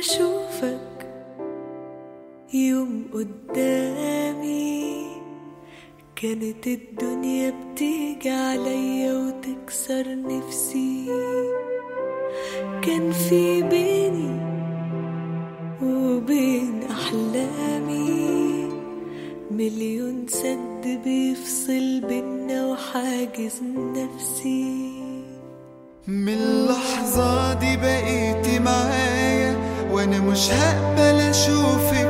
أشوفك يوم قدامي كانت الدنيا بتيجي عليا وتكسر نفسي كان في بيني وبين أحلامي مليون سد بيفصل بينا وحاجز نفسي من اللحظة دي بقيتي معايا وانا مش هقبل اشوفك